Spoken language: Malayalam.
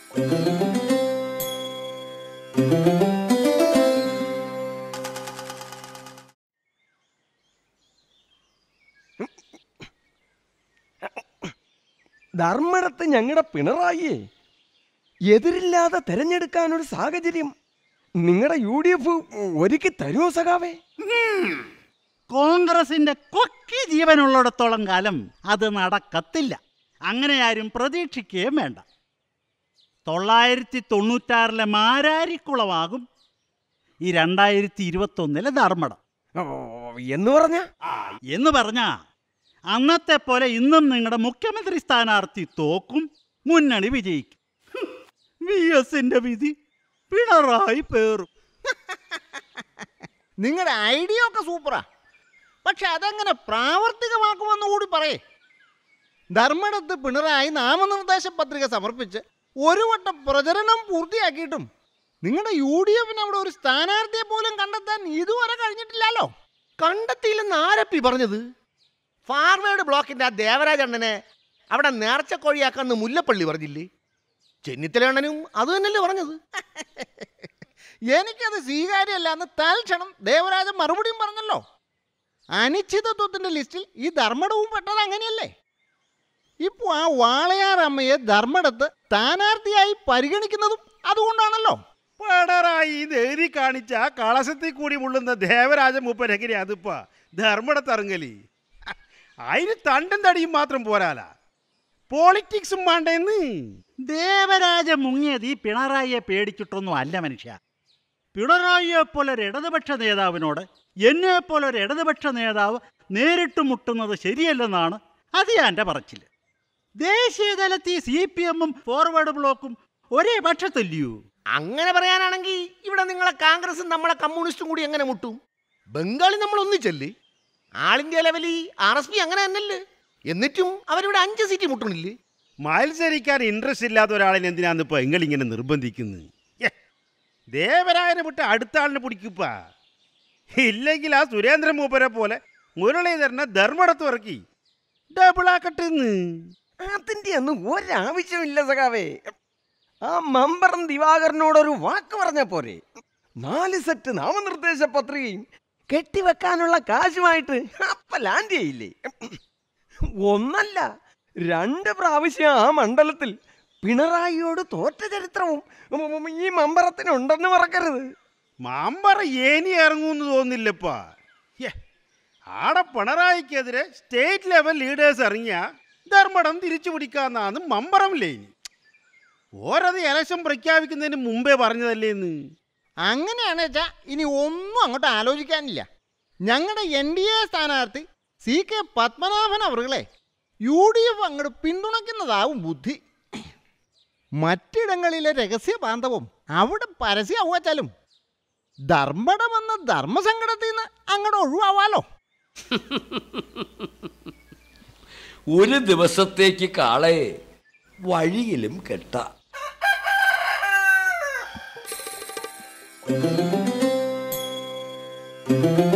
ധർമ്മടത്ത് ഞങ്ങളുടെ പിണറായിയെ എതിരില്ലാതെ തെരഞ്ഞെടുക്കാൻ ഒരു സാഹചര്യം നിങ്ങളുടെ യു ഡി എഫ് ഒരുക്കി തരുമോ സഖാവേ കോൺഗ്രസിന്റെ കൊക്കി ജീവനുള്ളിടത്തോളം കാലം അത് നടക്കത്തില്ല അങ്ങനെ ആരും പ്രതീക്ഷിക്കുകയും വേണ്ട തൊള്ളായിരത്തി തൊണ്ണൂറ്റാറിലെ മാരാരിക്കുളമാകും ഈ രണ്ടായിരത്തി ഇരുപത്തൊന്നിലെ ധർമ്മടം ഓ, എന്ന് പറഞ്ഞ എന്ന് പറഞ്ഞാ അന്നത്തെ പോലെ ഇന്നും നിങ്ങളുടെ മുഖ്യമന്ത്രി സ്ഥാനാർത്ഥി തോക്കും മുന്നണി വിജയിക്കും വി എസിന്റെ വിധി പിണറായി പേറും നിങ്ങളുടെ ഐഡിയ ഒക്കെ സൂപ്പറാ പക്ഷെ അതെങ്ങനെ പ്രാവർത്തികമാക്കുമെന്ന് കൂടി പറയേ ധർമ്മടത്ത് പിണറായി നാമനിർദ്ദേശ പത്രിക സമർപ്പിച്ച് ഒരു വട്ടം പ്രചരണം പൂർത്തിയാക്കിയിട്ടും നിങ്ങളുടെ യു ഡി എഫിന് അവിടെ ഒരു സ്ഥാനാർത്ഥിയെ പോലും കണ്ടെത്താൻ ഇതുവരെ കഴിഞ്ഞിട്ടില്ലല്ലോ കണ്ടെത്തിയില്ലെന്ന് ആരപ്പി പറഞ്ഞത് ഫാർവേഡ് ബ്ലോക്കിന്റെ ആ ദേവരാജണ്ണനെ അവിടെ നേർച്ചക്കോഴിയാക്കാന്ന് മുല്ലപ്പള്ളി പറഞ്ഞില്ലേ ചെന്നിത്തലണ്ണനും അത് തന്നെയല്ലേ പറഞ്ഞത് എനിക്കത് സ്വീകാര്യമല്ല എന്ന് തൽക്ഷണം ദേവരാജൻ മറുപടിയും പറഞ്ഞല്ലോ അനിശ്ചിതത്വത്തിന്റെ ലിസ്റ്റിൽ ഈ ധർമ്മടവും പെട്ടത് അങ്ങനെയല്ലേ ഇപ്പോൾ ആ വാളയാർ അമ്മയെ ധർമ്മടത്ത് സ്ഥാനാർത്ഥിയായി പരിഗണിക്കുന്നതും അതുകൊണ്ടാണല്ലോ പടറായി ഇത് എഴുതി കാണിച്ച കളശത്തിൽ കൂടി മുള്ളുന്ന ദേവരാജ മൂപ്പരെങ്ങനെ അതിപ്പാ ധർമ്മടത്തിറങ്ങലി അതിന് തണ്ടും തടിയും മാത്രം പോരാല പോളിറ്റിക്സും വേണ്ടേന്ന് ദേവരാജ മുങ്ങിയത് ഈ പിണറായിയെ പേടിച്ചിട്ടൊന്നും അല്ല മനുഷ്യ പിണറായിയെ പോലെ ഒരു ഇടതുപക്ഷ നേതാവിനോട് എന്നെ പോലെ ഒരു ഇടതുപക്ഷ നേതാവ് നേരിട്ട് മുട്ടുന്നത് ശരിയല്ലെന്നാണ് അത് ഞാൻ എൻ്റെ പറച്ചിൽ ദേശീയ തലത്തിൽ സി പി എമ്മും ഫോർവേഡ് ബ്ലോക്കും ഒരേ പക്ഷത്തല്ലയോ അങ്ങനെ പറയാനാണെങ്കിൽ ഇവിടെ നിങ്ങളെ കോൺഗ്രസും നമ്മളെ കമ്മ്യൂണിസ്റ്റും കൂടി എങ്ങനെ മുട്ടും ബംഗാളി നമ്മൾ ഒന്നിച്ചല്ലേ ആൾ ഇന്ത്യ ലെവലിൽ ആർ എസ് പി അങ്ങനെ തന്നെയല്ലേ എന്നിട്ടും അവരിവിടെ അഞ്ച് സീറ്റ് മുട്ടണില്ലേ മത്സരിക്കാൻ ഇൻട്രസ്റ്റ് ഇല്ലാത്ത ഒരാളിനെ എന്തിനാന്ന് ഇപ്പൊ എങ്ങളിങ്ങനെ നിർബന്ധിക്കുന്നത് യെ, ദേവരായനെ വിട്ട് അടുത്ത ആളിനെ പിടിക്കുപ്പാ ഇല്ലെങ്കിൽ ആ സുരേന്ദ്രൻ മൂപ്പരെ പോലെ മുരളീധരനെ ധർമ്മടത്ത് ഇറക്കി ഡബിളാക്കട്ടെന്ന് അതിന്റെ ഒന്നും ഒരാവശ്യമില്ല സഖാവേ ആ മമ്പറം ദിവാകരനോടൊരു വാക്ക് പറഞ്ഞ പോരെ നാല് സെറ്റ് നാമനിർദ്ദേശ പത്രികയും കെട്ടിവെക്കാനുള്ള കാശുമായിട്ട് അപ്പ ലാൻഡ് ചെയ്യില്ലേ ഒന്നല്ല രണ്ട് പ്രാവശ്യം ആ മണ്ഡലത്തിൽ പിണറായിയോട് തോറ്റ ചരിത്രവും ഉം, ഉം, ഈ മമ്പറത്തിനുണ്ടെന്ന് മറക്കരുത് മാമ്പറ ഏനി ഇറങ്ങൂന്ന് തോന്നില്ലപ്പാ യെ, ആടെ പിണറായിക്കെതിരെ സ്റ്റേറ്റ് ലെവൽ ലീഡേഴ്സ് ഇറങ്ങിയ ധർമ്മടം തിരിച്ചു പിടിക്കാന്നാണ് മമ്പറം ലേനി ഓരത് ഇലക്ഷൻ പ്രഖ്യാപിക്കുന്നതിന് മുമ്പേ പറഞ്ഞതല്ലേന്ന് അങ്ങനെയാണ് വെച്ചാ ഇനി ഒന്നും അങ്ങോട്ട് ആലോചിക്കാനില്ല ഞങ്ങളുടെ എൻ ഡി എ സ്ഥാനാർത്ഥി സി കെ പത്മനാഭൻ അവറുകളെ യു ഡി എഫ് അങ്ങോട്ട് പിന്തുണയ്ക്കുന്നതാവും ബുദ്ധി മറ്റിടങ്ങളിലെ രഹസ്യ ബാന്ധവം അവിടെ പരസ്യമാവാച്ചാലും ധർമ്മടം എന്ന ധർമ്മസങ്കടത്തിൽ നിന്ന് അങ്ങോട്ട് ഒഴിവാവാലോ ഒരു ദിവസത്തേക്ക് കാളെ വഴിയിലും കെട്ട ആ